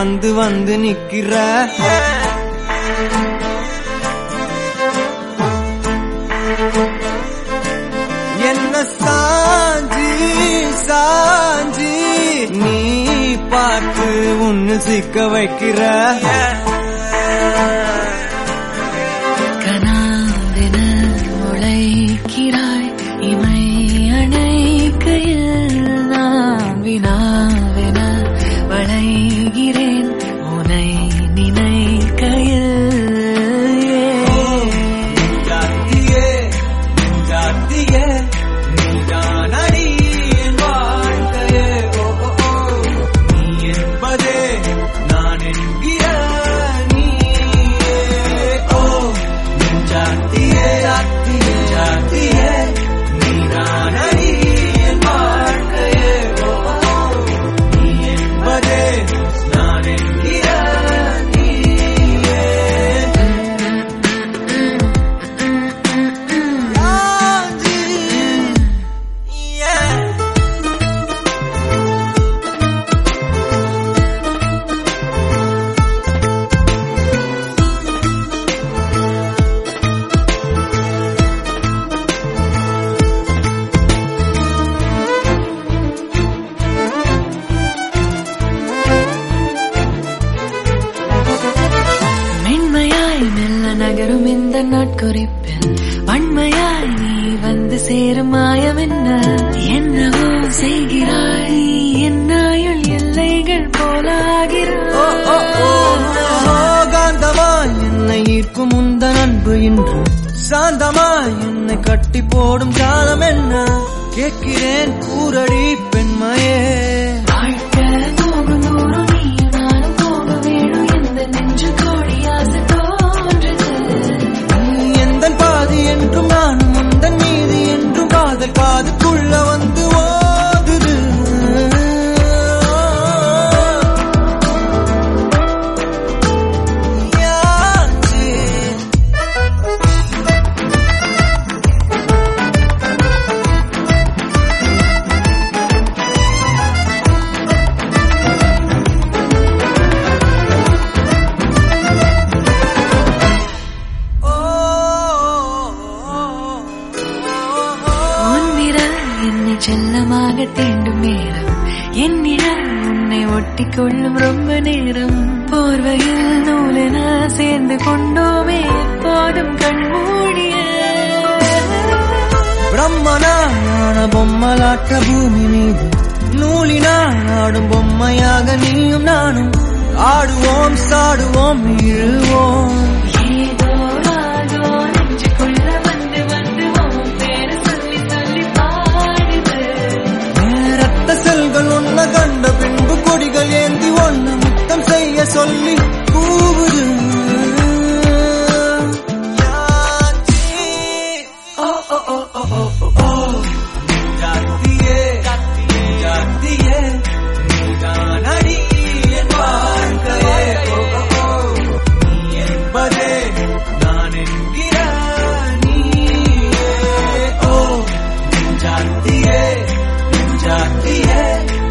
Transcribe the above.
வந்து வந்து நிக்கிற என்ன சாஞ்சி சாஞ்சி நீ பார்த்து உன்னு சிக்க வைக்கிற கனாவென முளைக்கிறாய் இமை அணைக்கையில் நான் வினாவென வளைகிறேன் உனை நினைக்கையில் ஜாத்தியே ஜாத்தியே நீதான் அடி என் வாழ்க்கையே ஓ ஓ, ஓ. நீ என்பதே நான் என்கிற நீயே ஓ என் ஜாத்தியே ஜாத்தியே ஜாத்தியே நீதான் அடி என் வாழ்க்கையே ஓ ஓ, ஓ. நீ என்பதே நான் என்கிற நீயே Yeah. மென்மையாய் மெல்ல நகரும் இந்த நாட்குறிப்பில் வன்மையாய் நீ வந்து சேரும் மாயம் என்ன என்னவோ செய்கிறாய் நீ என்னாயுள் எல்லைகள் போலாகிறாய் காந்தமாய் என்னை ஈர்க்கும் உந்தன் அன்பு இன்று சாந்தமாய் என்னை கட்டி போடும் காலம் என்ன கேட்கிறேன் கூரடி பெண்மையே வாழ்க்கை போகும் தூரம் நீயும் நானும் போக வேணும் எந்த நெஞ்சு கோடி ஆசை தோன்றுது நீ எந்தன் பாதி என்றும் நானும் உந்தன் மீதி என்றும் காதல் காதுக்குள்ள வந்து ஓதுது யாச்சே உன் விரல் என்னை செல்லமாக தீண்டும் நேரம் என் நிழல் உன்னை ஒட்டி கொள்ளும் ரொம்ப நேரம் போர்வையில் நூலென சேர்ந்து கொண்டோமே எப்போதும் கண்மூடிய பிரம்மனான பொம்மலாட்ட பூமி மீது நூலினால் ஆடும் பொம்மையாக நீயும் நானும் ஆடுவோம் சாடுவோம் இழுவோம் ஏதோ ராகோ நெஞ்சுக்குள்ள வந்து வந்து உன் பேரை சொல்லி சொல்லி பாடுது ரத்த செல்கள் ஒன்ன கண்ட பின்பு கொடிகள் ஏந்தி ஒன்ன முத்தம் செய்ய சொல்லி கூவுது யாச்சி. ஓ, ஓ, ஓ, ஓ, ஓ, ஓ, ஓ. ஜாத்தியே, ஜாத்தியே, நீதான் அடி என் வாழ்க்கையே. ஓ, ஓ, ஓ. நீ என்பதே நான் என்கிற நீயே. ஓ, ஜாத்தியே, ஜாத்தியே,